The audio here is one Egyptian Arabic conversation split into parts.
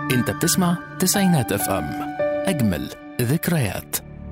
انت بتسمع تسعينات اف ام اجمل ذكريات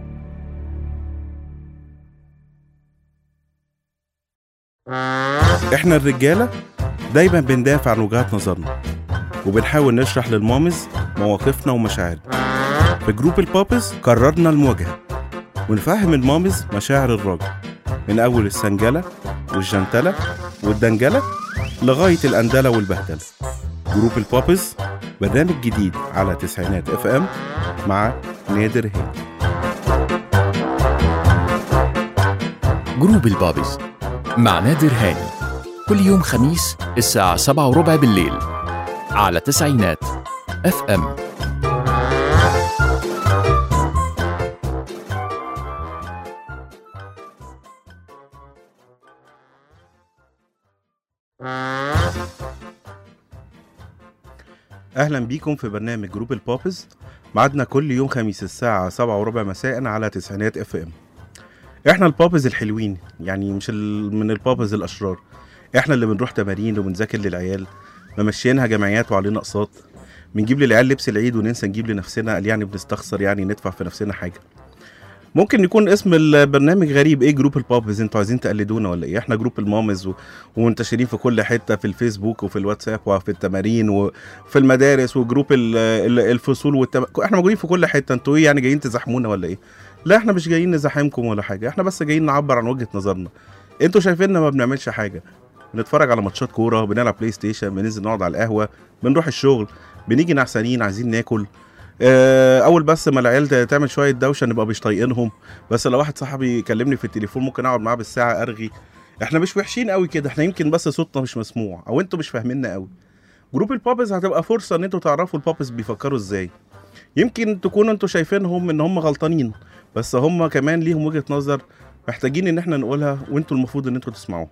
احنا الرجالة دايما بندافع عن وجهات نظرنا وبنحاول نشرح للمامز مواقفنا ومشاعرنا في جروب البابز قررنا المواجهة ونفهم المامز مشاعر الراجل من أول السنجلة والجنتلة والدنجلة لغاية الأندلة والبهدلة جروب البابز برنامج جديد على تسعينات اف ام مع نادر هاني جروب البابز مع نادر هاني كل يوم خميس الساعة سبعة وربع بالليل على تسعينات اف ام اهلا بيكم في برنامج جروب البابز ميعادنا كل يوم خميس الساعة سبعة وربع مساء على تسعينات اف ام احنا البابز الحلوين يعني مش ال... من البابز الاشرار احنا اللي بنروح تمارين وبنذاكر للعيال ممشيينها جمعيات وعلينا اقساط بنجيب للعيال لبس العيد وننسى نجيب لنفسنا قال يعني بنستخسر يعني ندفع في نفسنا حاجة ممكن يكون اسم البرنامج غريب ايه جروب البابز انتوا عايزين تقلدونا ولا ايه احنا جروب المامز و... ومنتشرين في كل حته في الفيسبوك وفي الواتساب وفي التمارين وفي المدارس وجروب ال- ال- الفصول والتم... احنا موجودين في كل حته انتوا ايه يعني جايين تزاحمونا ولا ايه لا احنا مش جايين نزاحمكم ولا حاجه احنا بس جايين نعبر عن وجهه نظرنا انتوا شايفيننا ما بنعملش حاجه بنتفرج على ماتشات كوره بنلعب بلاي ستيشن بننزل نقعد على القهوه بنروح الشغل بنيجي نعسانين عايزين ناكل آه، اول بس ما العيال تعمل شويه دوشه نبقى مش طايقينهم بس لو واحد صاحبي يكلمني في التليفون ممكن اقعد معاه بالساعه ارغي احنا مش وحشين قوي كده احنا يمكن بس صوتنا مش مسموع او انتوا مش فاهميننا قوي جروب البابز هتبقى فرصه ان انتوا تعرفوا البابز بيفكروا ازاي يمكن تكونوا انتوا شايفينهم ان هم غلطانين بس هم كمان ليهم وجهه نظر محتاجين ان احنا نقولها وانتوا المفروض ان انتوا تسمعوها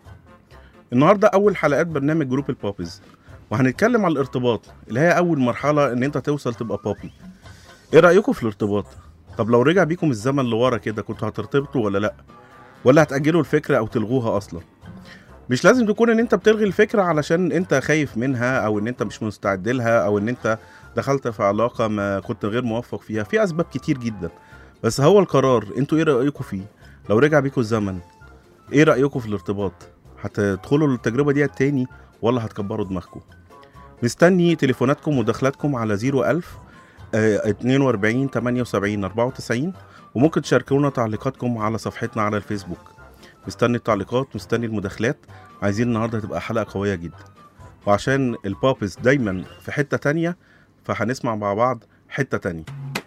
النهارده اول حلقات برنامج جروب البابز وهنتكلم على الارتباط اللي هي اول مرحله ان انت توصل تبقى بابي ايه رايكم في الارتباط طب لو رجع بيكم الزمن لورا كده كنتوا هترتبطوا ولا لا ولا هتاجلوا الفكره او تلغوها اصلا مش لازم تكون ان انت بتلغي الفكره علشان انت خايف منها او ان انت مش مستعد لها او ان انت دخلت في علاقه ما كنت غير موفق فيها في اسباب كتير جدا بس هو القرار انتوا ايه رايكم فيه لو رجع بيكم الزمن ايه رايكم في الارتباط هتدخلوا التجربه دي تاني ولا هتكبروا دماغكم مستني تليفوناتكم ومداخلاتكم على 01000 آه، 42 78 94 وممكن تشاركونا تعليقاتكم على صفحتنا على الفيسبوك مستني التعليقات مستني المداخلات عايزين النهارده تبقى حلقه قويه جدا وعشان البابز دايما في حته تانية فهنسمع مع بعض حته تانية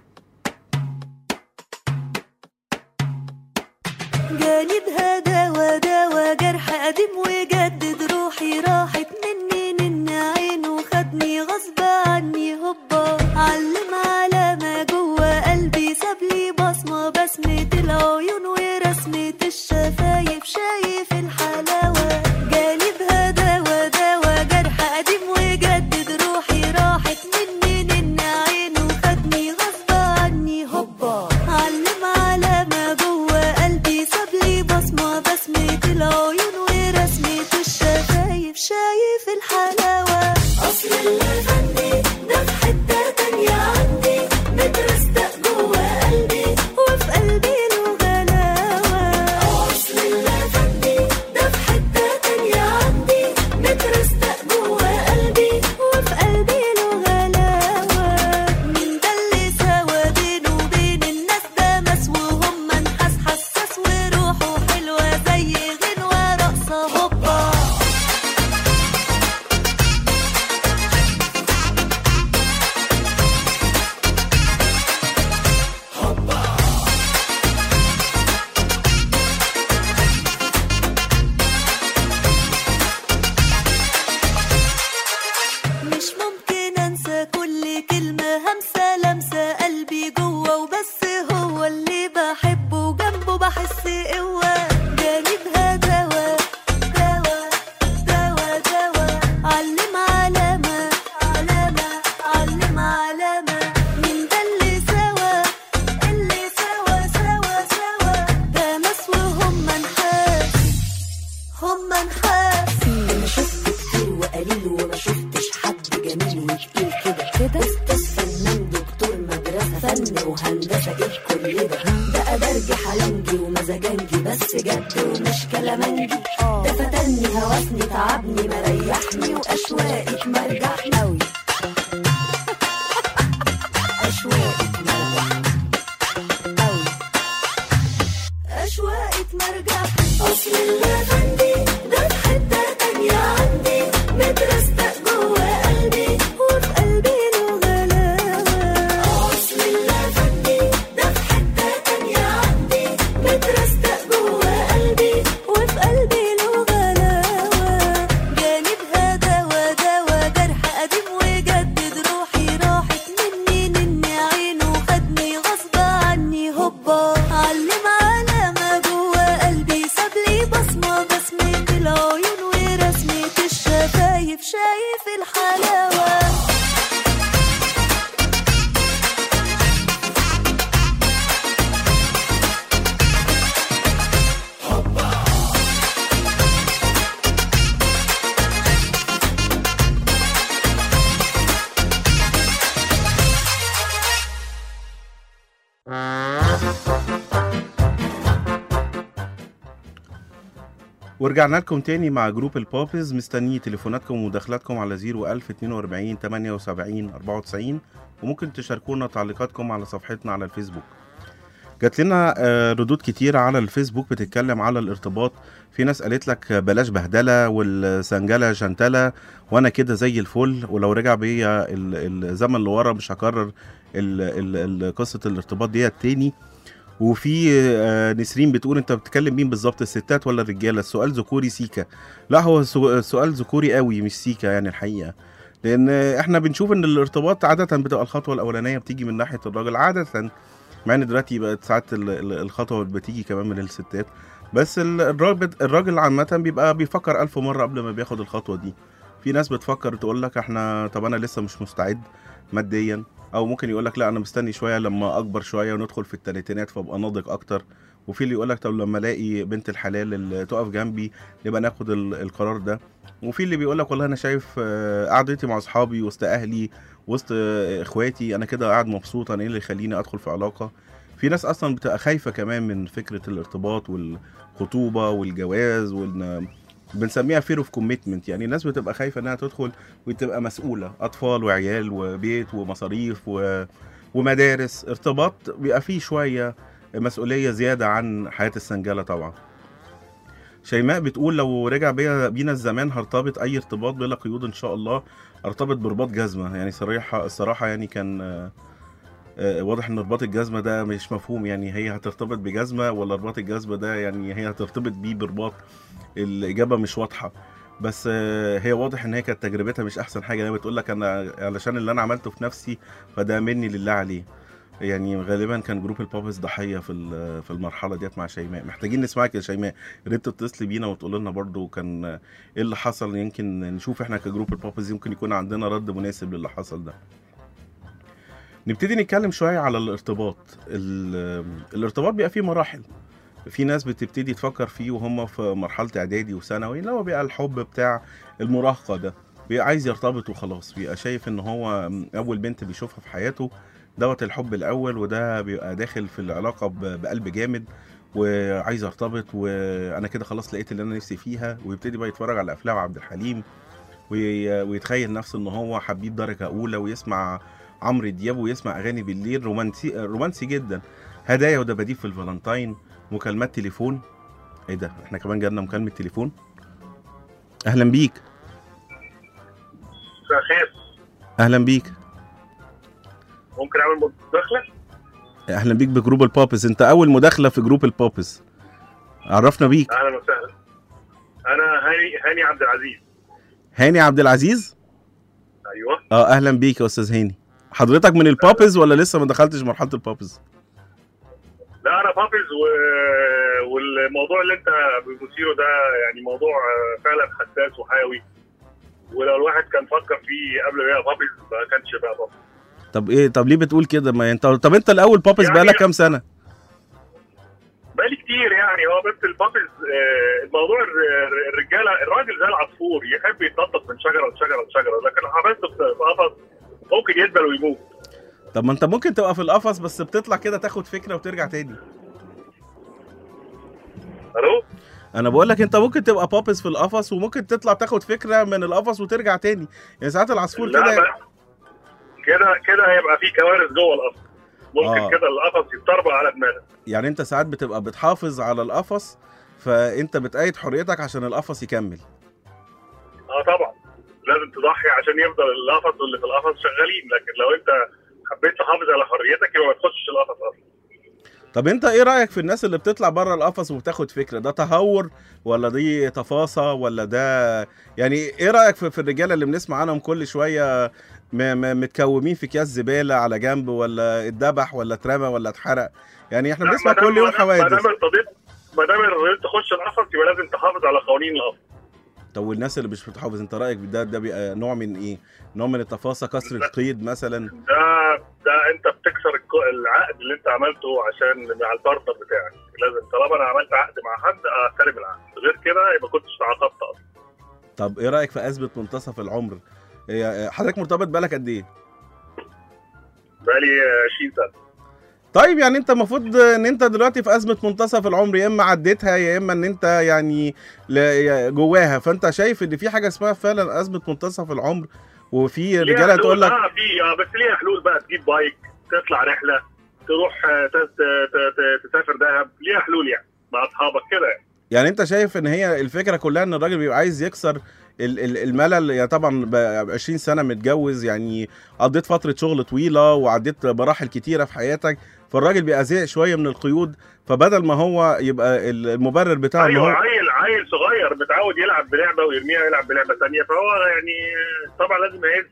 جاني بهداوى داوى جرح قديم وجدد روحي راحت مني نن عينه خدني غصب عني هوبا علم على ما جوه قلبي سابلي بصمة بسمة العيون ورسمة الشفايف شايف الحلاوة جاني بهداوى داوى جرح قديم وجدد روحي راحت مني نن عينه خدني غصب عني هوبا علم على ما جوه قلبي سابلي بصمة بسمة العيون ورسمة الشفايف شايف الحلاوة أصل اللي غني ده في حتة تانية عندي مترستق جوه قلبي وفي قلبي له غلاوة أصل اللي غني ده في حتة تانية عندي مترستق جوه قلبي وفي قلبي له غلاوة مين ده اللي سوا بينه وبين الناس ده مس وهم نحاس حساس وروحه حلوة زي غنوة رقصة هوبا مش ممكن انسى كل كلمة همسة لمسة قلبي جوه وبس هو اللي بحبه جنبه بحس قوة جانبها دوا دوا دوا دوا علم علامة علامة علم علامة مين ده اللي سوا اللي سوا سوا سوا ده ناس وهم نحاس هم نحاس انا شفتك حلوة قليل وما شفتش حد جميل وتقيل كده كده هوسني تعبني مريحني واشواقك مرجحني أوي اشواقك مرجحني أوي أشواقك مرجع أصل اللافندي ده في حتة تانية عندي مترستق جوا قلبي وفي قلبي له غلاوة أصل اللافندي ده في حتة تانية عندي مترستق جوا قلبي وفي قلبي له غلاوة جانبها دوا دوا جرح قديم وجدد روحي راحت مني نني عينه خدني غصب عني هوبا علم علامة جوا قلبي ساب لي بصمة بسمة العيون ورسمة الشفايف شايف الحلاوة ورجعنا لكم تاني مع جروب البوبز مستني تليفوناتكم ومداخلاتكم على 01042 78 94 وممكن تشاركونا تعليقاتكم على صفحتنا على الفيسبوك جات لنا آه، ردود كتيرة على الفيسبوك بتتكلم على الارتباط في ناس قالت لك بلاش بهدلة والسنجلة جنتلة وانا كده زي الفل ولو رجع بيا ال- الزمن لورا مش هكرر ال- ال- ال- قصة الارتباط ديت تاني وفي آه، نسرين بتقول انت بتتكلم مين بالظبط الستات ولا الرجاله السؤال ذكوري سيكا لا هو سو- سؤال ذكوري قوي مش سيكا يعني الحقيقه لان احنا بنشوف ان الارتباط عاده بتبقى الخطوه الاولانيه بتيجي من ناحيه الراجل عاده مع ان دلوقتي بقت ساعات ال- ال- الخطوه بتيجي كمان من الستات بس ال- الراجل الراجل عامه بيبقى بيفكر ألف مره قبل ما بياخد الخطوه دي في ناس بتفكر تقول لك احنا طب انا لسه مش مستعد ماديا او ممكن يقول لك لا انا مستني شويه لما اكبر شويه وندخل في الثلاثينات فابقى ناضج اكتر وفي اللي يقول لك طب لما الاقي بنت الحلال اللي تقف جنبي نبقى ناخد ال- القرار ده وفي اللي بيقول لك والله انا شايف آه، قعدتي مع اصحابي وسط اهلي وسط آه، اخواتي انا كده قاعد مبسوط انا ايه اللي يخليني ادخل في علاقه في ناس اصلا بتبقى خايفه كمان من فكره الارتباط والخطوبه والجواز وان بنسميها فير اوف كوميتمنت يعني الناس بتبقى خايفه انها تدخل وتبقى مسؤوله اطفال وعيال وبيت ومصاريف و... ومدارس ارتباط بيبقى فيه شويه مسؤوليه زياده عن حياه السنجله طبعا شيماء بتقول لو رجع بيا بينا الزمان هرتبط اي ارتباط بلا قيود ان شاء الله ارتبط برباط جزمه يعني صريحه الصراحه يعني كان آه، آه، واضح ان رباط الجزمه ده مش مفهوم يعني هي هترتبط بجزمه ولا رباط الجزمه ده يعني هي هترتبط بيه برباط الاجابه مش واضحه بس آه، هي واضح ان هي كانت تجربتها مش احسن حاجه هي بتقول لك انا علشان اللي انا عملته في نفسي فده مني لله عليه يعني غالبا كان جروب البابس ضحيه في ال- في المرحله ديت مع شيماء محتاجين نسمعك يا شيماء يا ريت تتصلي بينا وتقول لنا برضو كان آه، ايه اللي حصل يمكن نشوف احنا كجروب البابس يمكن يكون عندنا رد مناسب للي حصل ده نبتدي نتكلم شويه على الارتباط ال- الارتباط بيبقى فيه مراحل في ناس بتبتدي تفكر فيه وهم في مرحله اعدادي وثانوي اللي هو بيبقى الحب بتاع المراهقه ده بيبقى عايز يرتبط وخلاص بيبقى شايف ان هو اول بنت بيشوفها في حياته دوت الحب الاول وده بيبقى داخل في العلاقه ب- بقلب جامد وعايز ارتبط وانا كده خلاص لقيت اللي انا نفسي فيها ويبتدي بقى يتفرج على افلام عبد الحليم وي- ويتخيل نفسه ان هو حبيب درجه اولى ويسمع عمرو دياب ويسمع اغاني بالليل رومانسي رومانسي جدا هدايا ودباديب في الفالنتاين مكالمات تليفون ايه ده احنا كمان جالنا مكالمه تليفون اهلا بيك مساء الخير اهلا بيك ممكن اعمل مداخله اهلا بيك بجروب البوبس انت اول مداخله في جروب البوبس عرفنا بيك اهلا وسهلا انا هاني هاني عبد العزيز هاني عبد العزيز ايوه اه اهلا بيك يا استاذ هاني حضرتك من البوبز ولا لسه ما دخلتش مرحله البوبز لا انا بابز و... والموضوع اللي انت بتثيره ده يعني موضوع آه، فعلا حساس وحيوي ولو الواحد كان فكر فيه قبل ما يبقى بابز ما كانش بقى بابز طب ايه طب ليه بتقول كده ما انت طب انت الاول بوبز يعني- بقالك كام سنه بقالي كتير يعني هو بس البابز آه، الموضوع الر- الر- الرجاله الراجل زي العصفور يحب يتنطط من شجره لشجره لشجره لكن لو حبسته في في قفص ممكن يدبل ويموت طب ما انت ممكن تبقى في القفص بس بتطلع كده تاخد فكره وترجع تاني الو انا بقول لك انت ممكن تبقى بابس في القفص وممكن تطلع تاخد فكره من القفص وترجع تاني يعني ساعات العصفور لا كده بقى، كده كده هيبقى في كوارث جوه القفص ممكن آه. كده القفص يتطربق على دماغك يعني انت ساعات بتبقى بتحافظ على القفص فانت بتأيد حريتك عشان القفص يكمل اه طبعا لازم تضحي عشان يفضل القفص واللي في القفص شغالين لكن لو انت حبيت تحافظ على حريتك يبقى ما تخشش القفص اصلا طب انت ايه رايك في الناس اللي بتطلع بره القفص وبتاخد فكره ده تهور ولا دي تفاصة ولا ده يعني ايه رايك في, في الرجاله اللي بنسمع عنهم كل شويه م- م- متكومين في اكياس زباله على جنب ولا اتذبح ولا اترمى ولا اتحرق يعني احنا لا، بنسمع ما دام- كل يوم ما دام- ما حوادث دام ارتضيت ما دام ارتضيت تخش القفص يبقى لازم تحافظ على قوانين القفص طب والناس اللي مش بتحافظ انت رايك ده ده بيبقى نوع من ايه نوع من التفاصة كسر القيد مثلا ده ده انت بتكسر الك- العقد اللي انت عملته عشان مع البارتنر بتاعك لازم طالما انا عملت عقد مع حد احترم العقد غير كده يبقى كنتش تعاقدت اصلا طب ايه رايك في ازمه منتصف العمر هي- حضرتك مرتبط بالك قد ايه بقالي 20 سنه طيب يعني انت المفروض ان انت دلوقتي في ازمه منتصف العمر يا اما عديتها يا اما ان انت يعني لا- جواها فانت شايف ان في حاجه اسمها فعلا ازمه منتصف العمر وفي ليها رجاله حلول. تقول لك اه في اه بس ليها حلول بقى تجيب بايك تطلع رحله تروح آه، ت- ت- ت- تسافر دهب ليها حلول يعني مع اصحابك كده يعني يعني انت شايف ان هي الفكره كلها ان الراجل بيبقى عايز يكسر ال- ال- الملل يعني طبعا ب 20 سنه متجوز يعني قضيت فتره شغل طويله وعديت مراحل كتيره في حياتك فالراجل بيبقى زهق شويه من القيود فبدل ما هو يبقى المبرر بتاعه ان ايوه هو عيل عيل صغير متعود يلعب بلعبه ويرميها يلعب بلعبه ثانيه فهو يعني طبعا لازم يهز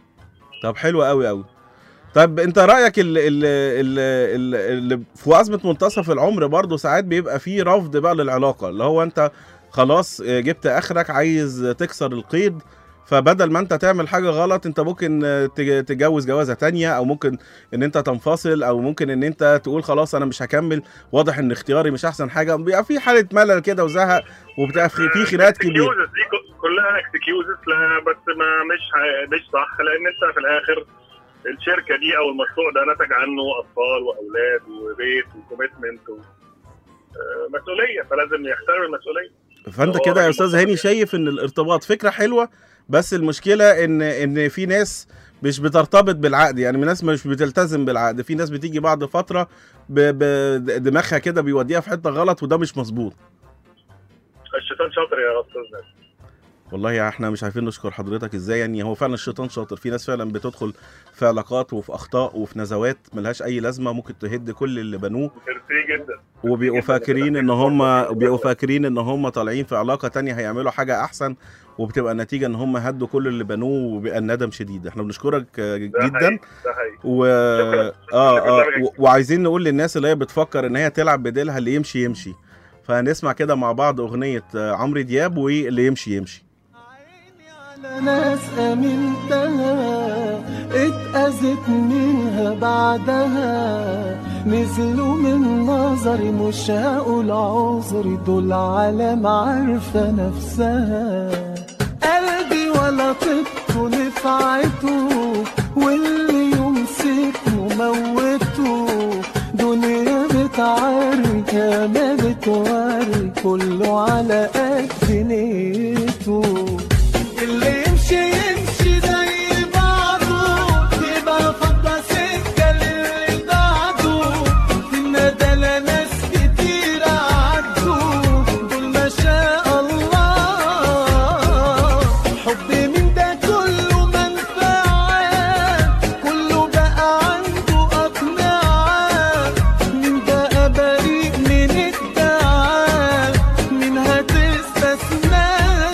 طب حلو قوي قوي طب انت رايك ال ال ال ال ال في ازمه منتصف العمر برضه ساعات بيبقى فيه رفض بقى للعلاقه اللي هو انت خلاص جبت اخرك عايز تكسر القيد فبدل ما انت تعمل حاجه غلط انت ممكن تج- تتجوز جوازه تانية او ممكن ان انت تنفصل او ممكن ان انت تقول خلاص انا مش هكمل واضح ان اختياري مش احسن حاجه بيبقى في حاله ملل كده وزهق وبتبقى في في خناقات كبيره Excuses دي ك- كلها اكسكيوزز لا بس ما مش ه- مش صح لان انت في الاخر الشركه دي او المشروع ده نتج عنه اطفال واولاد وبيت وكوميتمنت و... آه، مسؤوليه فلازم يحترم المسؤوليه فانت هو كده يا راجل استاذ محترم هاني يعني. شايف ان الارتباط فكره حلوه بس المشكله ان ان في ناس مش بترتبط بالعقد يعني ناس مش بتلتزم بالعقد في ناس بتيجي بعد فتره ب- ب- دماغها كده بيوديها في حته غلط وده مش مظبوط الشيطان شاطر يا استاذ ناس والله احنا مش عارفين نشكر حضرتك ازاي يعني هو فعلا الشيطان شاطر في ناس فعلا بتدخل في علاقات وفي اخطاء وفي نزوات ملهاش اي لازمه ممكن تهد كل اللي بنوه ميرسي جدا وبيبقوا جداً. فاكرين ان هم بيبقوا فاكرين ان هم طالعين في علاقه تانية هيعملوا حاجه احسن وبتبقى النتيجه ان هم هدوا كل اللي بنوه وبيبقى الندم شديد احنا بنشكرك آه، ده جدا حقيقي، ده حقيقي و شكراً. اه اه شكراً. و- وعايزين نقول للناس اللي هي بتفكر ان هي تلعب بديلها اللي يمشي يمشي فهنسمع كده مع بعض اغنيه آه، عمرو دياب واللي يمشي يمشي عيني على ناس امنتها اتأذت منها بعدها نزلوا من نظري مش هقول عذري دول عالم عارفة نفسها قلبي ولا طبته نفعته واللي يمسكه موته دنيا بتعري ما بتوري كله على قد نيته اللي يمشي يمشي زي بعضه يبقى فضى سكة للي بعده في الندى ناس كتير عدوا دول ما شاء الله حب من ده كله منفعة كله بقى عنده أقنعة من بقى بريء من الدعاء من هتستثنى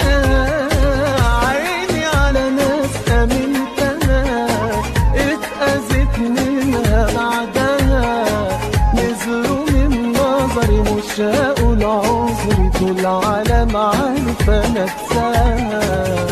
عيني على ناس أمنتها اتأذت منها بعدها نزلوا من نظري مش هقول عذري دول عالم عارفة نفسها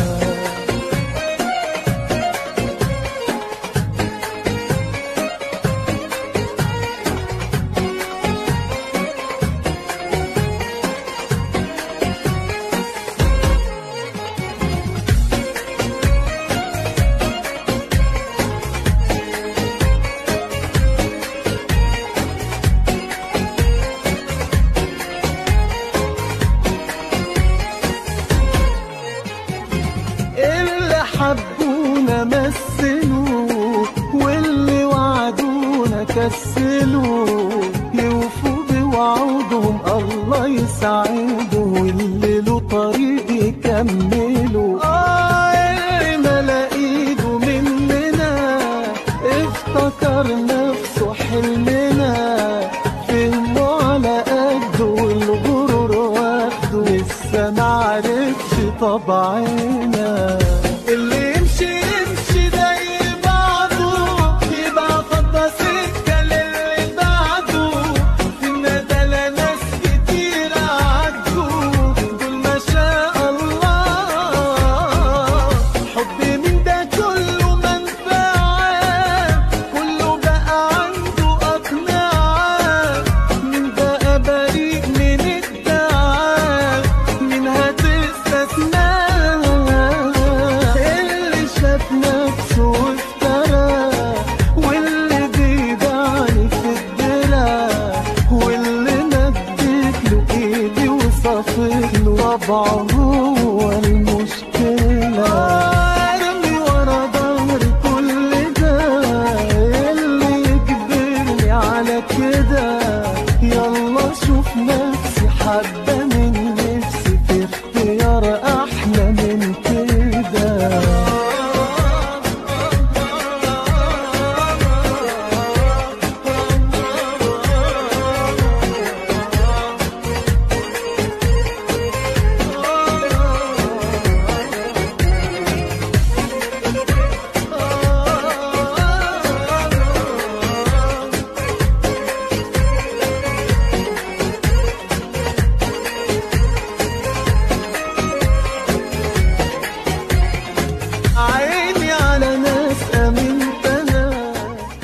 حبونا مثلوا واللي وعدونا كسلوا يوفوا بوعودهم الله يسعدهم واللي له طريق يكملوا آه اللي ملا ايده مننا افتكر نفسه حلمنا فهمه على قده والغرور واخده لسه معرفش طبعنا اللي يمشي يمشي زي بعضه يبقى فضى سكة للي بعده في الندلة ناس كتير عدوا دول ما شاء الله حب من ده كله منفعة كله بقى عنده أقنعة من بقى بريء من الدعاء من هتستثنى اللي شاف نفسه وافترى واللي بيدعني في الدرع واللي مدت له ايدي وصفت له طبعه هو المشكلة ارمي ورا ظهري كل ده اللي يجبرني على كده يلا شوف نفسي حبة من نفسي في اختيار احلى من كده عيني على ناس امنت انا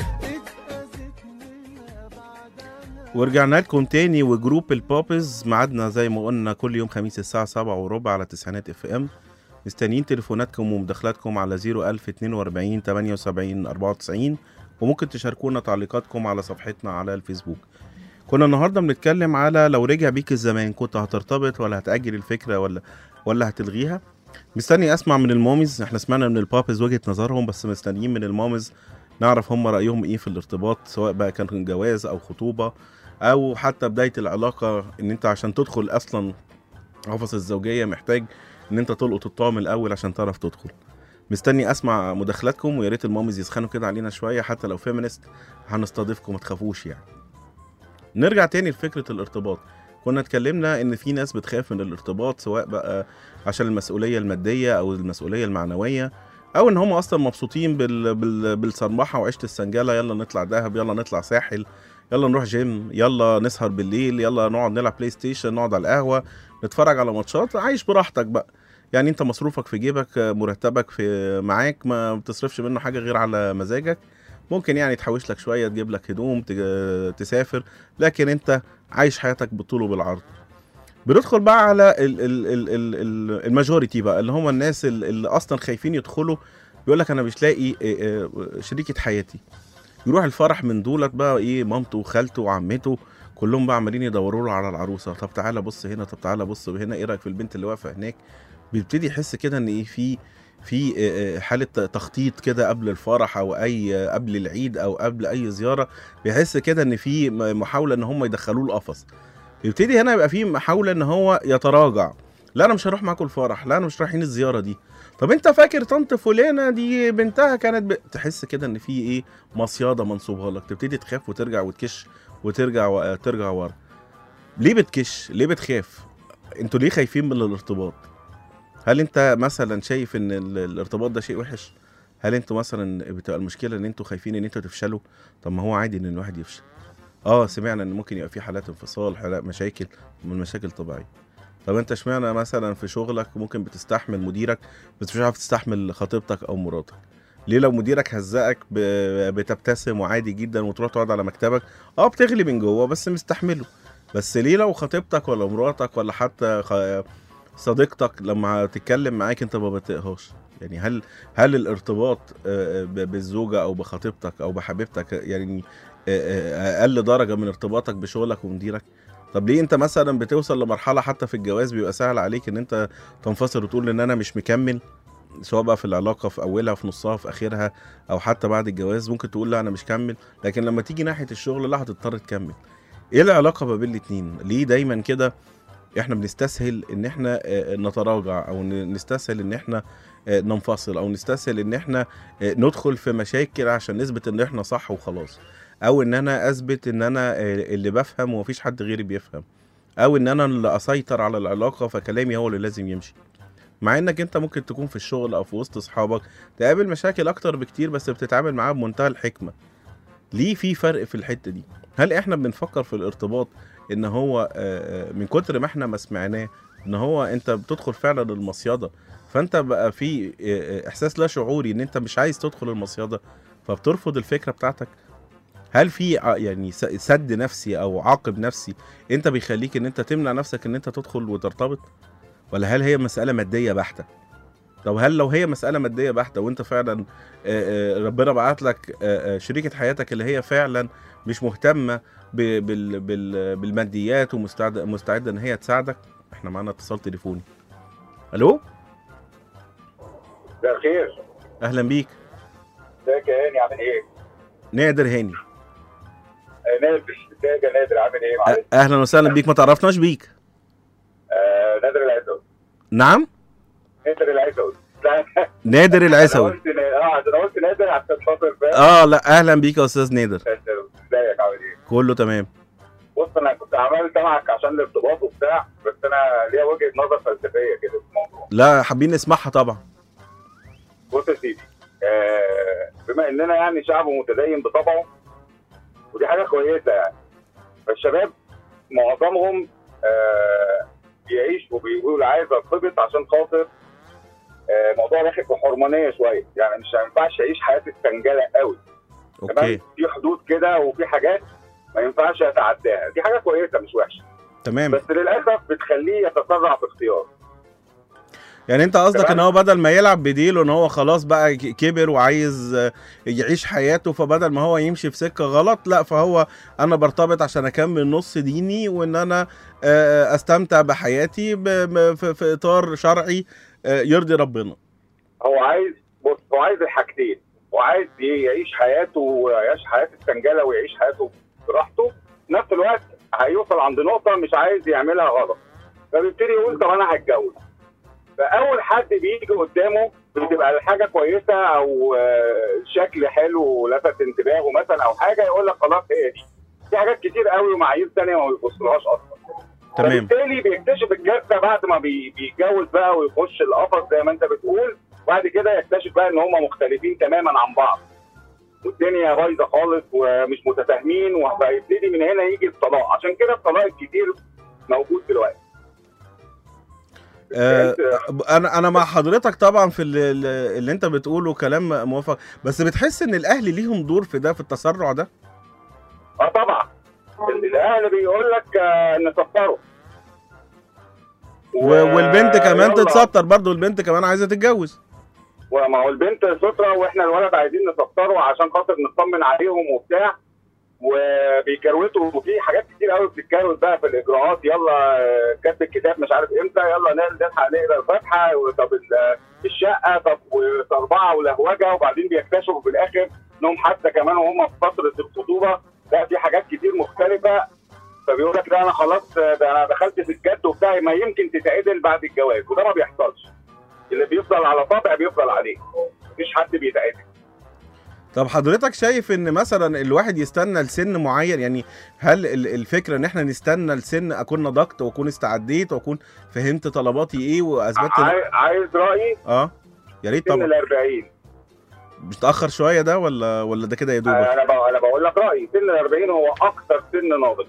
اتأذيت منها بعدها ورجعنا لكم تاني وجروب البوبز ميعادنا زي ما قلنا كل يوم خميس الساعة سبعة وربع على تسعينات اف ام مستنيين تليفوناتكم ومداخلاتكم على 01042 78 94 وممكن تشاركونا تعليقاتكم على صفحتنا على الفيسبوك كنا النهارده بنتكلم على لو رجع بيك الزمان كنت هترتبط ولا هتأجل الفكرة ولا ولا هتلغيها مستني اسمع من المامز احنا سمعنا من البابز وجهة نظرهم بس مستنيين من المامز نعرف هم رأيهم ايه في الارتباط سواء بقى كان جواز او خطوبة او حتى بداية العلاقة ان انت عشان تدخل اصلا قفص الزوجية محتاج ان انت تلقط الطعم الاول عشان تعرف تدخل مستني اسمع مداخلاتكم ويا ريت المامز يسخنوا كده علينا شوية حتى لو فيمينست هنستضيفكم ما تخافوش يعني نرجع تاني لفكرة الارتباط كنا اتكلمنا ان في ناس بتخاف من الارتباط سواء بقى عشان المسؤولية المادية او المسؤولية المعنوية او ان هم اصلا مبسوطين بال... بال... بالصرمحة وعيشة السنجلة يلا نطلع دهب يلا نطلع ساحل يلا نروح جيم يلا نسهر بالليل يلا نقعد نلعب بلاي ستيشن نقعد على القهوة نتفرج على ماتشات عايش براحتك بقى يعني انت مصروفك في جيبك مرتبك في معاك ما بتصرفش منه حاجة غير على مزاجك ممكن يعني تحوش لك شوية تجيب لك هدوم تج- تسافر لكن انت عايش حياتك بالطول وبالعرض بندخل بقى على ال- ال- ال- ال- ال- الماجوريتي بقى اللي هم الناس ال- اللي اصلا خايفين يدخلوا بيقول لك انا مش لاقي إيه، إيه، شريكة حياتي يروح الفرح من دولت بقى ايه مامته وخالته وعمته كلهم بقى عمالين يدوروا له على العروسه طب تعالى بص هنا طب تعالى بص هنا ايه رايك في البنت اللي واقفه هناك بيبتدي يحس كده ان ايه في في آه، آه، حاله تخطيط كده قبل الفرح او اي آه، قبل العيد او قبل اي زياره بيحس كده ان في م- محاوله ان هم يدخلوه القفص يبتدي هنا يبقى في محاوله ان هو يتراجع لا انا مش هروح معاكم الفرح لا انا مش رايحين الزياره دي طب انت فاكر طنط فلانه دي بنتها كانت ب... تحس كده ان في ايه مصياده منصوبها لك تبتدي تخاف وترجع وتكش وترجع و... ترجع ورا ليه بتكش ليه بتخاف انتوا ليه خايفين من الارتباط هل انت مثلا شايف ان ال- الارتباط ده شيء وحش هل انتوا مثلا بتبقى المشكله ان انتوا خايفين ان انتوا تفشلوا طب ما هو عادي ان الواحد يفشل اه سمعنا ان ممكن يبقى في حالات انفصال حالات مشاكل من المشاكل طبيعيه طب انت اشمعنى مثلا في شغلك ممكن بتستحمل مديرك بس مش عارف تستحمل خطيبتك او مراتك ليه لو مديرك هزقك ب- بتبتسم وعادي جدا وتروح تقعد على مكتبك اه بتغلي من جوه بس مستحمله بس ليه لو خطيبتك ولا مراتك ولا حتى خ- صديقتك لما تتكلم معاك انت ما بتقهاش يعني هل هل الارتباط آه، ب- بالزوجه او بخطيبتك او بحبيبتك يعني آه، آه، اقل درجه من ارتباطك بشغلك ومديرك طب ليه انت مثلا بتوصل لمرحله حتى في الجواز بيبقى سهل عليك ان انت تنفصل وتقول ان انا مش مكمل سواء بقى في العلاقه في اولها في نصها في اخرها او حتى بعد الجواز ممكن تقول لا انا مش كمل لكن لما تيجي ناحيه الشغل لا هتضطر تكمل ايه العلاقه ما بين الاتنين ليه دايما كده احنا بنستسهل ان احنا آه، نتراجع او ن- نستسهل ان احنا آه، ننفصل او نستسهل ان احنا آه، ندخل في مشاكل عشان نثبت ان احنا صح وخلاص او ان انا اثبت ان انا آه، اللي بفهم ومفيش حد غيري بيفهم او ان انا اللي اسيطر على العلاقه فكلامي هو اللي لازم يمشي مع انك انت ممكن تكون في الشغل او في وسط اصحابك تقابل مشاكل اكتر بكتير بس بتتعامل معاها بمنتهى الحكمه ليه في فرق في الحته دي هل احنا بنفكر في الارتباط ان هو آه، آه، من كتر ما احنا ما سمعناه ان هو انت بتدخل فعلا المصيده فانت بقى في آه، آه، احساس لا شعوري ان انت مش عايز تدخل المصيده فبترفض الفكره بتاعتك هل في ع- يعني س- سد نفسي او عاقب نفسي انت بيخليك ان انت تمنع نفسك ان انت تدخل وترتبط ولا هل هي مساله ماديه بحته طب هل لو هي مساله ماديه بحته وانت فعلا آه، آه، ربنا بعت لك آه، آه، شريكه حياتك اللي هي فعلا مش مهتمه ب- بال- بال- بالماديات ومستعده مستعده ان هي تساعدك احنا معانا اتصال تليفوني الو مساء الخير اهلا بيك ازيك يا هاني عامل ايه؟ نادر هاني آه، نادر ازيك يا نادر عامل ايه؟ معلش أ- اهلا وسهلا بيك ما تعرفناش بيك آه، نادر العيسوي نعم نادر العيسوي لا، نادر انا العيسوي قلت نا- اه انا قلت نادر عشان خاطر فاهم اه لا اهلا بيك يا استاذ نادر ازيك عامل ايه؟ كله تمام بص انا كنت عمال سامعك عشان الارتباط وبتاع بس انا ليا وجهه نظر فلسفيه كده في الموضوع لا حابين نسمعها طبعا بص يا سيدي آه، بما اننا يعني شعب متدين بطبعه ودي حاجه كويسه يعني فالشباب معظمهم آه، بيعيش وبيقول عايز ارتبط عشان خاطر آه، موضوع داخل في حرمانيه شويه يعني مش هينفعش يعيش حياه السنجله قوي اوكي تمام في حدود كده وفي حاجات ما ينفعش يتعداها دي حاجه كويسه مش وحشه تمام بس للاسف بتخليه يتسرع في اختيار يعني انت قصدك تمام. ان هو بدل ما يلعب بديله ان هو خلاص بقى ك- كبر وعايز آه، يعيش حياته فبدل ما هو يمشي في سكه غلط لا فهو انا برتبط عشان اكمل نص ديني وان انا آه، استمتع بحياتي ب- ب- في في اطار شرعي آه، يرضي ربنا هو عايز بص هو عايز الحاجتين وعايز يعيش حياته ويعيش حياه السنجله ويعيش حياته براحته في نفس الوقت هيوصل عند نقطه مش عايز يعملها غلط فبيبتدي يقول طب انا هتجوز فاول حد بيجي قدامه بتبقى الحاجه كويسه او آه، شكل حلو ولفت انتباهه مثلا او حاجه يقول لك خلاص هي دي في حاجات كتير قوي ومعايير ثانيه ما بيبصلهاش اصلا تمام فبالتالي بيكتشف الكارثه بعد ما بي- بيتجوز بقى ويخش القفص زي ما انت بتقول وبعد كده يكتشف بقى ان هم مختلفين تماما عن بعض والدنيا بايظه خالص ومش متفاهمين وهيبتدي من هنا يجي الطلاق عشان كده الطلاق الكتير موجود دلوقتي آه، انت- انا انا مع حضرتك طبعا في اللي, اللي انت بتقوله كلام موافق بس بتحس ان الاهل ليهم دور في ده في التسرع ده اه طبعا الاهل بيقول لك آه، نسفره و- والبنت كمان يلا. تتستر برضه البنت كمان عايزه تتجوز وما هو البنت سترة واحنا الولد عايزين نسطره عشان خاطر نطمن عليهم وبتاع وبيكروتوا وفي حاجات كتير قوي بتتكروت بقى في الاجراءات يلا آه، كتب الكتاب مش عارف امتى يلا نل- نلحق نقرا الفاتحه طب ال- الشقه طب وطربعه ولهوجه وبعدين بيكتشفوا في الاخر انهم حتى كمان وهم في فتره الخطوبه لا في حاجات كتير مختلفه فبيقول لك لا انا خلاص آه، ده انا دخلت في الجد وبتاع ما يمكن تتعدل بعد الجواز وده ما بيحصلش اللي بيفضل على طابع بيفضل عليه مفيش حد بيتعدل طب حضرتك شايف ان مثلا الواحد يستنى لسن معين يعني هل ال- الفكره ان احنا نستنى لسن اكون نضجت واكون استعديت واكون فهمت طلباتي ايه واثبتت عاي- عايز رايي اه يا ريت سن طبعا ال 40 مش تاخر شويه ده ولا ولا ده كده يا دوبك انا بقى انا بقول لك رايي سن ال 40 هو اكثر سن ناضج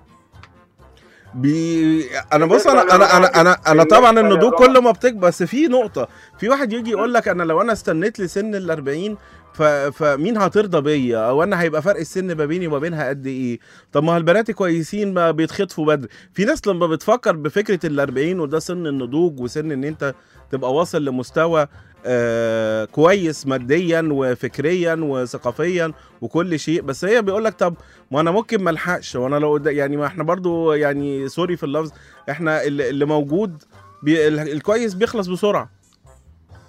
بي... انا بص انا انا انا انا, أنا طبعا النضوج كل ما بتكبر بس في نقطه في واحد يجي يقول لك انا لو انا استنيت لسن ال 40 ف... فمين هترضى بيا او انا هيبقى فرق السن ما بيني وما بينها قد ايه طب ما البنات كويسين ما بيتخطفوا بدري في ناس لما بتفكر بفكره ال 40 وده سن النضوج وسن ان انت تبقى واصل لمستوى آه كويس ماديا وفكريا وثقافيا وكل شيء بس هي بيقول لك طب ما انا ممكن ما الحقش وانا لو قد- يعني ما احنا برضو يعني سوري في اللفظ احنا اللي اللي موجود بي ال- الكويس بيخلص بسرعه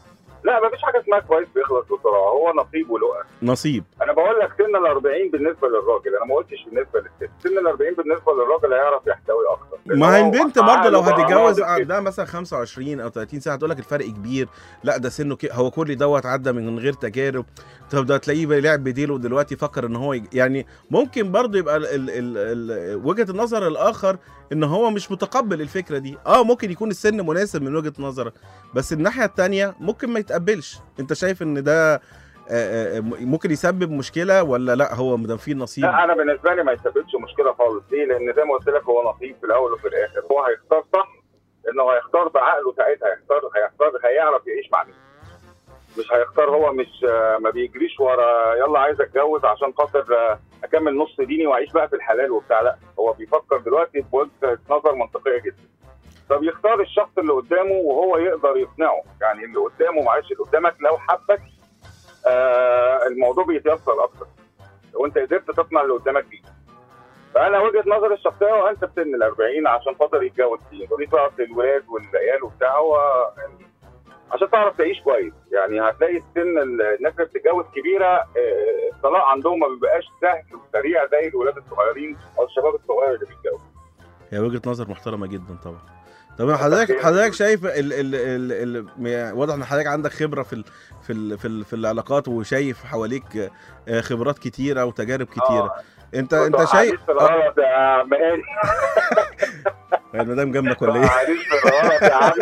لا مفيش حاجه اسمها كويس بيخلص بسرعه هو نصيب ولقى نصيب انا بقول لك سن ال 40 بالنسبه للراجل انا ما قلتش بالنسبه للست سن ال 40 بالنسبه للراجل هيعرف يحتوي اكتر ما هي البنت برضه لو عقله بقى هتتجوز ناضج كده. عندها مثلا 25 او 30 سنه هتقول لك الفرق كبير لا ده سنه كي... هو كل دوت عدى من غير تجارب طب ده تلاقيه بيلعب بديله دلوقتي يفكر ان هو يج... يعني ممكن برضه يبقى ال... ال... ال... ال... وجهه النظر الاخر ان هو مش متقبل الفكره دي اه ممكن يكون السن مناسب من وجهه نظرك بس الناحيه التانية ممكن ما يتقبلش انت شايف ان ده آه، آه، ممكن يسبب مشكله ولا لا هو ما دام فيه نصيب لا انا بالنسبه لي ما يسببش مشكله خالص ليه؟ لان زي ما قلت لك هو نصيب في الاول وفي الاخر هو هيختار صح انه هيختار بعقله ساعتها هيختار هيختار هيعرف يعيش مع مين مش هيختار هو مش آه، ما بيجريش ورا يلا عايز اتجوز عشان خاطر آه، اكمل نص ديني واعيش بقى في الحلال وبتاع لا هو بيفكر دلوقتي بوجهه نظر منطقيه جدا فبيختار الشخص اللي قدامه وهو يقدر يقنعه يعني اللي قدامه معلش اللي قدامك لو حبك آه الموضوع بيتيسر اكتر لو انت قدرت تقنع اللي قدامك بيه فانا وجهه نظري الشخصيه وانت في سن ال 40 عشان خاطر يتجوز فيه ودي بقى الولاد والعيال وبتاع هو يعني عشان تعرف تعيش كويس يعني هتلاقي السن ال- الناس اللي بتتجوز كبيره آه، الطلاق عندهم ما بيبقاش سهل وسريع زي الولاد الصغيرين او الشباب الصغير اللي بيتجوز هي وجهه نظر محترمه جدا طبعا طب حضرتك حضرتك شايف ال ال ال ال م- واضح ان حضرتك عندك خبره في ال في ال في, ال في العلاقات وشايف حواليك آه، خبرات كتيره وتجارب كتيره آه. انت انت بص، شايف عريس في الغلط يا عم هاني آه، المدام جنبك ولا ايه عريس في الغلط يا عم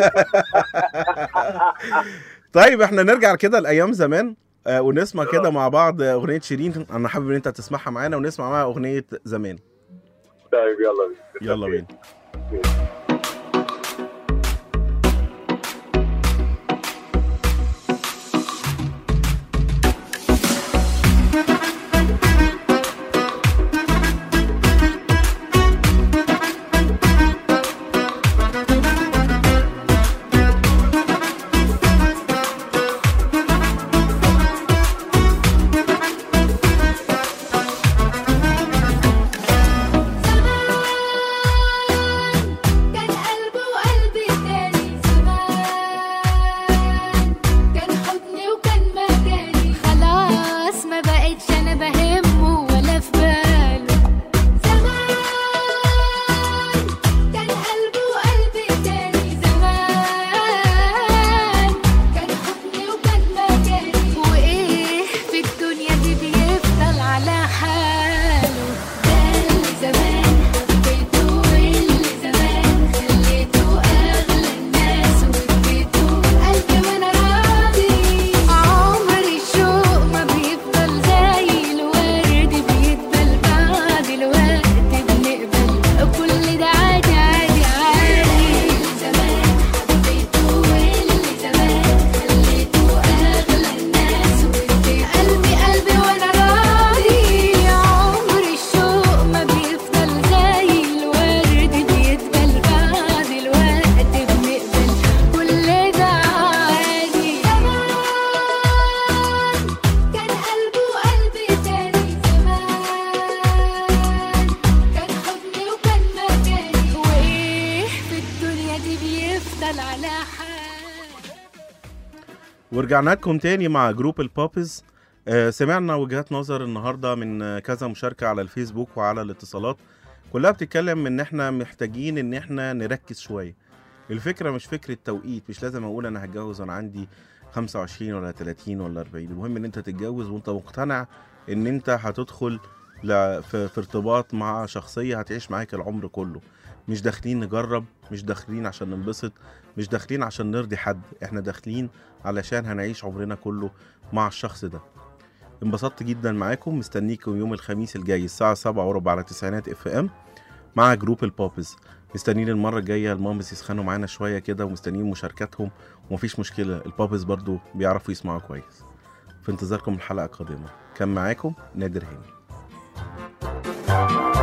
طيب احنا نرجع كده لايام زمان آه، ونسمع كده مع بعض آه، اغنيه شيرين انا حابب ان انت تسمعها معانا ونسمع معاها اغنيه زمان طيب يلا بينا يلا بينا كان قلبه وقلبي تاني زمان كان حضني وكان مكاني خلاص ما بقتش انا بهمه ولا في باله زمان كان قلبه وقلبي تاني زمان كان حضني وكان مكاني وايه في الدنيا دي بيفضل على حاله ده اللي زمان حبيته واللي زمان خليته اغلى الناس واديته قلبي وانا راضي عمر الشوق ما بيفضل زي الورد بيدبل بعد الوقت بنقبل كل ده عادي عادي عادي زمان حبيته واللي زمان خليته اغلى الناس واديته قلبي قلبي وانا راضي عمر الشوق ما بيفضل زي الورد بيدبل بعد الوقت بنقبل كل ده عادي زمان كان قلبه وقلبي تاني زمان كان حضني وكان مكاني وايه في الدنيا دي بيفضل على حال ورجعنا لكم تاني مع جروب البوبز آه، سمعنا وجهات نظر النهارده من آه، كذا مشاركه على الفيسبوك وعلى الاتصالات كلها بتتكلم ان احنا محتاجين ان احنا نركز شويه الفكره مش فكره توقيت مش لازم اقول انا هتجوز وانا عندي 25 ولا 30 ولا 40 المهم ان انت تتجوز وانت مقتنع ان انت هتدخل ل- في, في ارتباط مع شخصيه هتعيش معاك العمر كله مش داخلين نجرب مش داخلين عشان ننبسط مش داخلين عشان نرضي حد احنا داخلين علشان هنعيش عمرنا كله مع الشخص ده انبسطت جدا معاكم مستنيكم يوم الخميس الجاي الساعة سبعة وربع على تسعينات اف ام مع جروب البوبز مستنيين المرة الجاية المامز يسخنوا معانا شوية كده ومستنيين مشاركاتهم ومفيش مشكلة البوبز برضو بيعرفوا يسمعوا كويس في انتظاركم الحلقة القادمة كان معاكم نادر هاني